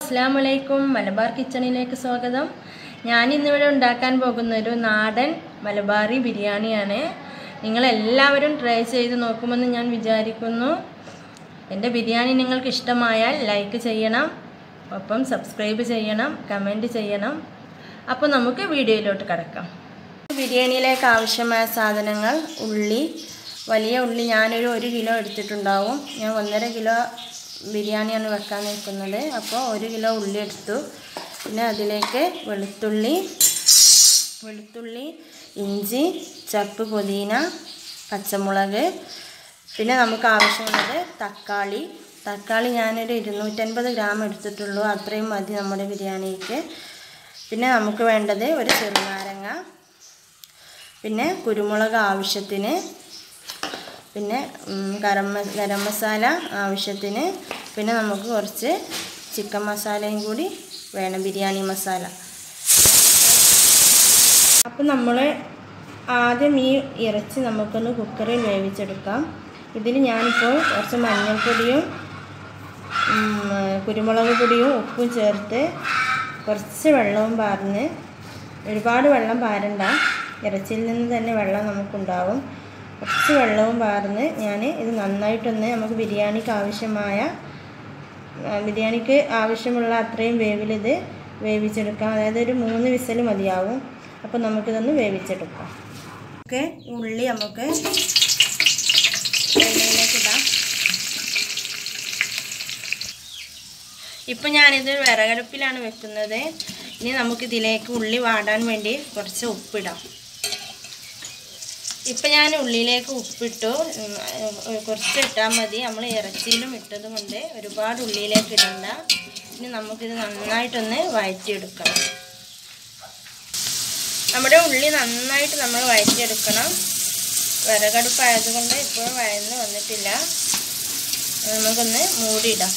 അസ്സാമലൈക്കും മലബാർ കിച്ചണിലേക്ക് സ്വാഗതം ഞാൻ ഇന്നിവിടെ ഉണ്ടാക്കാൻ പോകുന്ന ഒരു നാടൻ മലബാറി ബിരിയാണിയാണ് നിങ്ങളെല്ലാവരും ട്രൈ ചെയ്ത് നോക്കുമെന്ന് ഞാൻ വിചാരിക്കുന്നു എൻ്റെ ബിരിയാണി നിങ്ങൾക്ക് ഇഷ്ടമായാൽ ലൈക്ക് ചെയ്യണം ഒപ്പം സബ്സ്ക്രൈബ് ചെയ്യണം കമൻറ്റ് ചെയ്യണം അപ്പോൾ നമുക്ക് വീഡിയോയിലോട്ട് കിടക്കാം ബിരിയാണിയിലേക്ക് ആവശ്യമായ സാധനങ്ങൾ ഉള്ളി വലിയ ഉള്ളി ഞാനൊരു ഒരു കിലോ എടുത്തിട്ടുണ്ടാവും ഞാൻ ഒന്നര കിലോ ബിരിയാണിയാണ് വെക്കാൻ നിൽക്കുന്നത് അപ്പോൾ ഒരു കിലോ ഉള്ളി എടുത്തു പിന്നെ അതിലേക്ക് വെളുത്തുള്ളി വെളുത്തുള്ളി ഇഞ്ചി ചപ്പ് പുതിന പച്ചമുളക് പിന്നെ നമുക്ക് ആവശ്യമുള്ളത് തക്കാളി തക്കാളി ഞാനൊരു ഇരുന്നൂറ്റൻപത് ഗ്രാം എടുത്തിട്ടുള്ളൂ അത്രയും മതി നമ്മുടെ ബിരിയാണിക്ക് പിന്നെ നമുക്ക് വേണ്ടത് ഒരു ചെറുനാരങ്ങ പിന്നെ കുരുമുളക് ആവശ്യത്തിന് പിന്നെ ഉം, ഗരം മ- ഗരം മസാല ആവശ്യത്തിന് പിന്നെ നമുക്ക് കുറച്ച് ചിക്കൻ മസാലയും കൂടി വേണം ബിരിയാണി മസാല അപ്പം നമ്മൾ ആദ്യം ഈ ഇറച്ചി നമുക്കൊന്ന് കുക്കറിൽ വേവിച്ചെടുക്കാം ഇതിൽ ഞാനിപ്പോൾ കുറച്ച് മഞ്ഞൾപ്പൊടിയും ഉം, കുരുമുളക് പൊടിയും ഉപ്പും ചേർത്ത് കുറച്ച് വെള്ളവും പാർന്ന് ഒരുപാട് വെള്ളം പാരണ്ട ഇറച്ചിയിൽ നിന്ന് തന്നെ വെള്ളം നമുക്കുണ്ടാവും കുറച്ച് വെള്ളവും പാർന്ന് ഞാൻ ഇത് നന്നായിട്ടൊന്ന് നമുക്ക് ബിരിയാണിക്ക് ആവശ്യമായ ആ, ബിരിയാണിക്ക് ആവശ്യമുള്ള അത്രയും വേവിലിത് വേവിച്ചെടുക്കാം അതായത് ഒരു മൂന്ന് വിസൽ മതിയാവും അപ്പോൾ നമുക്കിതൊന്ന് വേവിച്ചെടുക്കാം ഓക്കെ ഉള്ളി നമുക്ക് എണ്ണയിലേക്ക് ഇടാം ഇപ്പം ഞാനിത് വിറകടുപ്പിലാണ് വെക്കുന്നത് ഇനി നമുക്കിതിലേക്ക് ഉള്ളി വാടാൻ വേണ്ടി കുറച്ച് ഉപ്പിടാം ഇപ്പം ഞാൻ ഉള്ളിയിലേക്ക് ഉപ്പിട്ടു ഉം, ഏഹ്, കുറച്ച് ഇട്ടാൽ മതി നമ്മൾ ഇറച്ചിയിലും ഇട്ടത് കൊണ്ട് ഒരുപാട് ഉള്ളിയിലേക്ക് ഇടണ്ട ഇനി നമുക്കിത് നന്നായിട്ടൊന്ന് വഴറ്റിയെടുക്കണം നമ്മുടെ ഉള്ളി നന്നായിട്ട് നമ്മൾ വഴറ്റിയെടുക്കണം വിറകടുപ്പായതുകൊണ്ട് ഇപ്പോഴും വഴന്ന് വന്നിട്ടില്ല നമുക്കൊന്ന് മൂടിയിടാം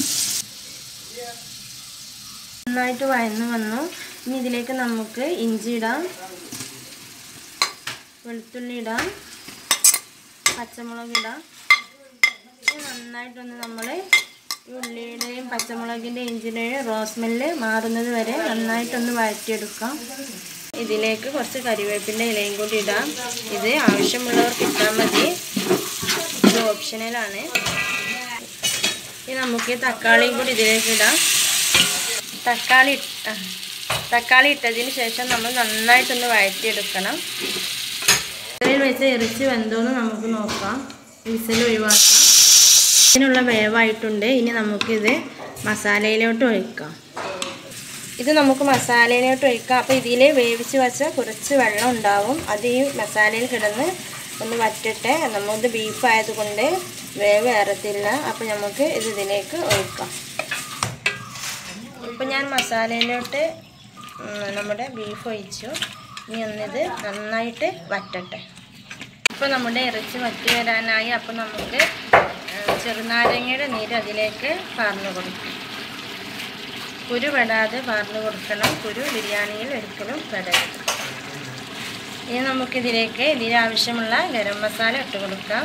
നന്നായിട്ട് വഴന്ന് വന്നു ഇനി ഇതിലേക്ക് നമുക്ക് ഇഞ്ചി ഇടാം വെളുത്തുള്ളി ഇടാം പച്ചമുളക് ഇടാം ഇനി നന്നായിട്ടൊന്ന് നമ്മൾ ഈ ഉള്ളിയുടെയും പച്ചമുളകിൻ്റെ ഇഞ്ചിയുടെയും റോസ്മെല്ല് മാറുന്നത് വരെ നന്നായിട്ടൊന്ന് വഴറ്റിയെടുക്കാം ഇതിലേക്ക് കുറച്ച് കരിവേപ്പിൻ്റെ ഇലയും കൂടി ഇടാം ഇത് ആവശ്യമുള്ളവർക്ക് ഇട്ടാൽ മതി ഇത് ഓപ്ഷണലാണ് ഇനി നമുക്ക് തക്കാളിയും കൂടി ഇതിലേക്ക് ഇടാം തക്കാളി ഇട്ട തക്കാളി ഇട്ടതിന് ശേഷം നമ്മൾ നന്നായിട്ടൊന്ന് വഴറ്റിയെടുക്കണം കുക്കറിൽ വെച്ച് ഇറച്ചി വെന്തോന്ന് നമുക്ക് നോക്കാം വിസിൽ ഒഴിവാക്കാം ഇതിനുള്ള വേവായിട്ടുണ്ട് ഇനി നമുക്കിത് മസാലയിലോട്ട് ഒഴിക്കാം ഇത് നമുക്ക് മസാലയിലോട്ട് ഒഴിക്കാം അപ്പോൾ ഇതിൽ വേവിച്ച് വെച്ച കുറച്ച് വെള്ളം ഉണ്ടാവും അത് ഈ മസാലയിൽ കിടന്ന് ഒന്ന് വറ്റിട്ട് നമ്മത് ബീഫ് ആയതുകൊണ്ട് വേവ് ഏറത്തില്ല അപ്പോൾ നമുക്ക് ഇത് ഇതിലേക്ക് ഒഴിക്കാം ഇപ്പം ഞാൻ മസാലയിലോട്ട് ഉം, നമ്മുടെ ബീഫ് ഒഴിച്ചു ഇനി ഒന്നിത് നന്നായിട്ട് വറ്റട്ടെ ഇപ്പോൾ നമ്മുടെ ഇറച്ചി വറ്റി വരാനായി അപ്പോൾ നമുക്ക് ഉം, ചെറുനാരങ്ങയുടെ നീര് അതിലേക്ക് പാർന്നു കൊടുക്കാം കുരു പെടാതെ പാർന്നു കൊടുക്കണം കുരു ബിരിയാണിയിൽ ഒരിക്കലും പെടരുത് ഇനി നമുക്കിതിലേക്ക് ഇതിനാവശ്യമുള്ള ഗരം മസാല ഇട്ട് കൊടുക്കാം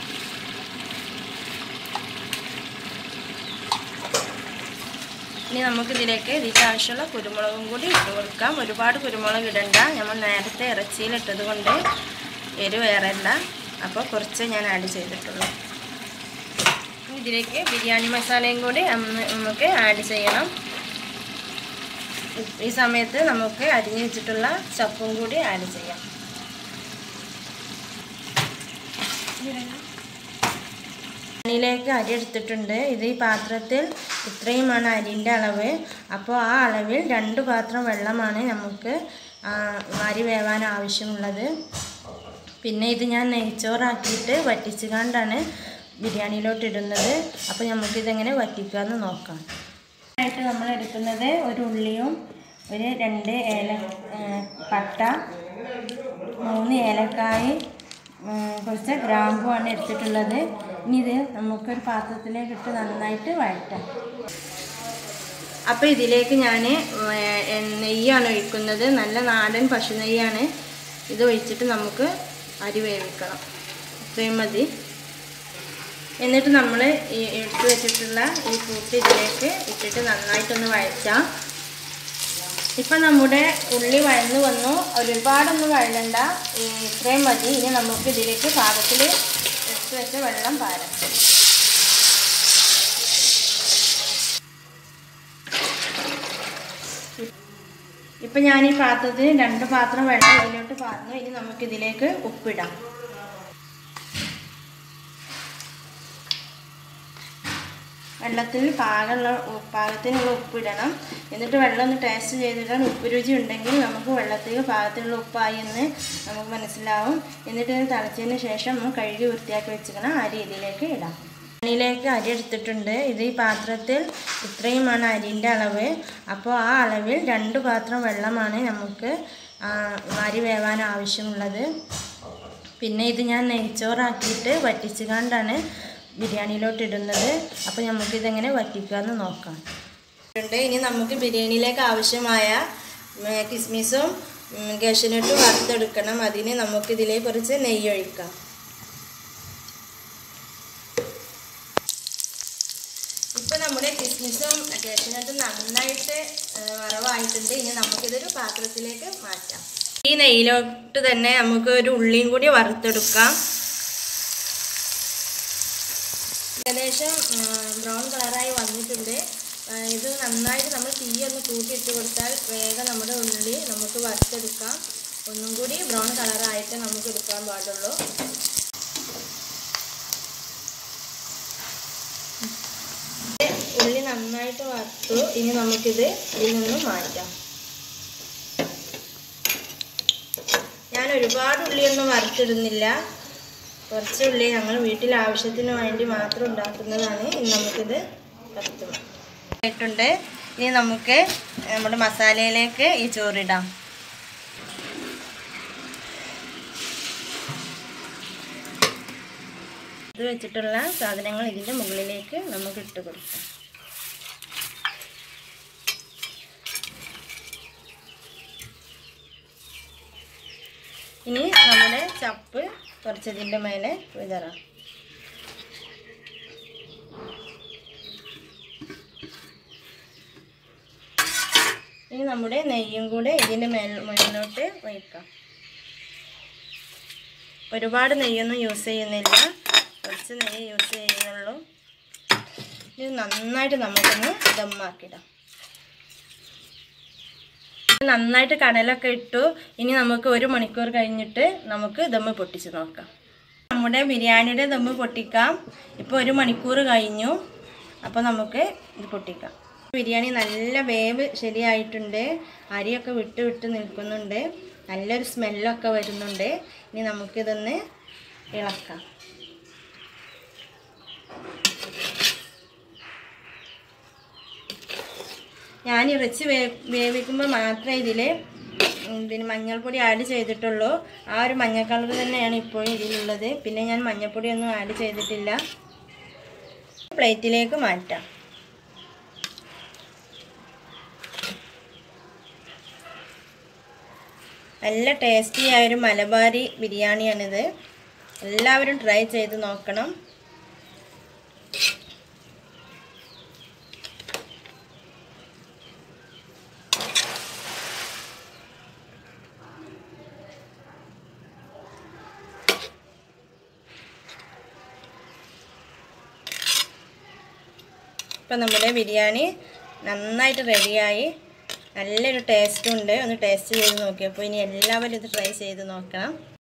ഇനി നമുക്കിതിലേക്ക് ഇതിലേക്ക് ആവശ്യമുള്ള കുരുമുളകും കൂടി ഇട്ട് കൊടുക്കാം ഒരുപാട് കുരുമുളക് ഇടണ്ട നമ്മൾ നേരത്തെ ഇറച്ചിയിൽ ഇട്ടത് കൊണ്ട് എരിവ് ഏറല്ല അപ്പോൾ കുറച്ച് ഞാൻ ആഡ് ചെയ്തിട്ടുള്ളൂ ഇനി ഇതിലേക്ക് ബിരിയാണി മസാലയും കൂടി നമ്മ- നമുക്ക് ആഡ് ചെയ്യണം ഈ സമയത്ത് നമുക്ക് അരിഞ്ഞു വെച്ചിട്ടുള്ള ചപ്പും കൂടി ആഡ് ചെയ്യാം അരിയിലേക്ക് അരി എടുത്തിട്ടുണ്ട് ഇത് ഈ പാത്രത്തിൽ ഇത്രയുമാണ് അരിൻ്റെ അളവ് അപ്പോൾ ആ അളവിൽ രണ്ട് പാത്രം വെള്ളമാണ് നമുക്ക് ആ, അരി വേവാൻ ആവശ്യമുള്ളത് പിന്നെ ഇത് ഞാൻ നെയ്ച്ചോറാക്കിയിട്ട് വറ്റിച്ച് കണ്ടാണ് ബിരിയാണിയിലോട്ട് ഇടുന്നത് അപ്പോൾ നമുക്കിതെങ്ങനെ വറ്റിക്കാമെന്ന് നോക്കാം ആയിട്ട് നമ്മൾ എടുക്കുന്നത് ഒരു ഉള്ളിയും ഒരു രണ്ട് ഏല ഏ, പട്ട മൂന്ന് ഏലക്കായ് ഉം, കുറച്ച് ഗ്രാമ്പുമാണ് എടുത്തിട്ടുള്ളത് ഇനി ഇത് നമുക്കൊരു പാത്രത്തിലേക്ക് ഇട്ട് നന്നായിട്ട് വഴറ്റാം അപ്പോൾ ഇതിലേക്ക് ഞാൻ നെയ്യാണ് ഒഴിക്കുന്നത് നല്ല നാടൻ പശു നെയ്യാണ് ഇത് ഒഴിച്ചിട്ട് നമുക്ക് അരി വേവിക്കണം ഇത്രയും മതി എന്നിട്ട് നമ്മൾ ഈ എടുത്ത് വെച്ചിട്ടുള്ള ഈ കൂട്ട് ഇതിലേക്ക് ഇട്ടിട്ട് നന്നായിട്ടൊന്ന് വഴറ്റാം ഇപ്പം നമ്മുടെ ഉള്ളി വഴന്നു വന്നു ഒരുപാടൊന്നും വഴണ്ട ഈ ഇത്രയും മതി ഇനി നമുക്ക് ഇതിലേക്ക് പാകത്തിൽ എടുത്ത് വെച്ച വെള്ളം പാരാം ഇപ്പം ഞാൻ ഈ പാത്രത്തിൽ രണ്ട് പാത്രം വെള്ളം ഇതിലോട്ട് പാർന്നു ഇനി നമുക്കിതിലേക്ക് ഉപ്പിടാം വെള്ളത്തിൽ പാകമുള്ള ഉ- പാകത്തിനുള്ള ഉപ്പിടണം എന്നിട്ട് വെള്ളം ഒന്ന് ടേസ്റ്റ് ചെയ്തിട്ടാണ് ഉപ്പ് രുചി ഉണ്ടെങ്കിൽ നമുക്ക് വെള്ളത്തിൽ പാകത്തിനുള്ള ഉപ്പായി എന്ന് നമുക്ക് മനസ്സിലാവും എന്നിട്ട് ഇത് തിളച്ചതിന് ശേഷം നമ്മൾ കഴുകി വൃത്തിയാക്കി വെച്ചിരിക്കണം ആ രീതിയിലേക്ക് ഇടാം അരിയിലേക്ക് അരി എടുത്തിട്ടുണ്ട് ഇത് ഈ പാത്രത്തിൽ ഇത്രയുമാണ് അരിൻ്റെ അളവ് അപ്പോൾ ആ അളവിൽ രണ്ട് പാത്രം വെള്ളമാണ് നമുക്ക് ആ, അരി വേവാൻ ആവശ്യമുള്ളത് പിന്നെ ഇത് ഞാൻ നെയ്ച്ചോറാക്കിയിട്ട് വറ്റിച്ചുകൊണ്ടാണ് ബിരിയാണിയിലോട്ട് ഇടുന്നത് അപ്പോൾ നമുക്കിതെങ്ങനെ വറ്റിക്കാമെന്ന് നോക്കാം ഉണ്ട് ഇനി നമുക്ക് ബിരിയാണിയിലേക്ക് ആവശ്യമായ ഉം, കിസ്മിസും ഉം, ഗഷനട്ടും വറുത്തെടുക്കണം അതിന് നമുക്കിതിലേക്ക് കുറച്ച് നെയ്യ് ഒഴിക്കാം ഇപ്പോൾ നമ്മുടെ കിസ്മിസും ഗഷനട്ടും നന്നായിട്ട് ആ, വറവായിട്ടുണ്ട് ഇനി നമുക്കിതൊരു പാത്രത്തിലേക്ക് മാറ്റാം ഈ നെയ്യിലോട്ട് തന്നെ നമുക്ക് ഒരു ഉള്ളിയും കൂടി വറുത്തെടുക്കാം ഏകദേശം ബ്രൗൺ കളറായി വന്നിട്ടുണ്ട് ആ, ഇത് നന്നായിട്ട് നമ്മൾ തീ ഒന്ന് കൂട്ടിയിട്ട് കൊടുത്താൽ വേഗം നമ്മുടെ ഉള്ളി നമുക്ക് വറുത്തെടുക്കാം ഒന്നും കൂടി ബ്രൗൺ കളറായിട്ട് നമുക്ക് എടുക്കാൻ പാടുള്ളൂ ഉള്ളി നന്നായിട്ട് വറുത്തു ഇനി നമുക്കിത് ഇതിൽ നിന്നും മാറ്റാം ഞാൻ ഒരുപാട് ഉള്ളിയൊന്നും വറുത്തിടുന്നില്ല കുറച്ച് ഉള്ളി ഞങ്ങൾ വീട്ടിൽ ആവശ്യത്തിന് വേണ്ടി മാത്രം ഉണ്ടാക്കുന്നതാണ് ഇനി നമുക്കിത് വറുത്ത് ആയിട്ടുണ്ട് ഇനി നമുക്ക് നമ്മുടെ മസാലയിലേക്ക് ഈ ചോറിടാം ഇത് വെച്ചിട്ടുള്ള സാധനങ്ങൾ ഇതിൻ്റെ മുകളിലേക്ക് നമുക്ക് ഇട്ട് കൊടുക്കാം ഇനി നമ്മുടെ ചപ്പ് കുറച്ച് ഇതിൻ്റെ മേലെ വിതറാം ഇനി നമ്മുടെ നെയ്യും കൂടെ ഇതിൻ്റെ മേൽ മുകളിലോട്ട് ഒഴിക്കാം ഒരുപാട് നെയ്യൊന്നും യൂസ് ചെയ്യുന്നില്ല കുറച്ച് നെയ്യ് യൂസ് ചെയ്യുന്നുള്ളൂ ഇത് നന്നായിട്ട് നമുക്കൊന്ന് ദമ്മാക്കിടാം നന്നായിട്ട് കടലൊക്കെ ഇട്ടു ഇനി നമുക്ക് ഒരു മണിക്കൂർ കഴിഞ്ഞിട്ട് നമുക്ക് ദമ്മ് പൊട്ടിച്ച് നോക്കാം നമ്മുടെ ബിരിയാണിയുടെ ദമ്മ് പൊട്ടിക്കാം ഇപ്പോൾ ഒരു മണിക്കൂർ കഴിഞ്ഞു അപ്പോൾ നമുക്ക് ഇത് പൊട്ടിക്കാം ബിരിയാണി നല്ല വേവ് ശരിയായിട്ടുണ്ട് അരിയൊക്കെ വിട്ട് വിട്ട് നിൽക്കുന്നുണ്ട് നല്ലൊരു സ്മെല്ലൊക്കെ വരുന്നുണ്ട് ഇനി നമുക്കിതൊന്ന് ഇളക്കാം ഞാൻ ഇറച്ചി വേ വേവിക്കുമ്പോൾ മാത്രമേ ഇതിൽ പിന്നെ മഞ്ഞൾപ്പൊടി ആഡ് ചെയ്തിട്ടുള്ളൂ ആ ഒരു മഞ്ഞ കളർ തന്നെയാണ് ഇപ്പോഴും ഇതിലുള്ളത് പിന്നെ ഞാൻ മഞ്ഞൾപ്പൊടിയൊന്നും ആഡ് ചെയ്തിട്ടില്ല പ്ലേറ്റിലേക്ക് മാറ്റാം നല്ല ടേസ്റ്റി ആയൊരു മലബാരി ബിരിയാണിയാണിത് എല്ലാവരും ട്രൈ ചെയ്ത് നോക്കണം ഇപ്പം നമ്മുടെ ബിരിയാണി നന്നായിട്ട് റെഡിയായി നല്ലൊരു ടേസ്റ്റും ഉണ്ട് ഒന്ന് ടേസ്റ്റ് ചെയ്ത് നോക്കിയപ്പോൾ ഇനി എല്ലാവരും ഇത് ട്രൈ ചെയ്ത് നോക്കണം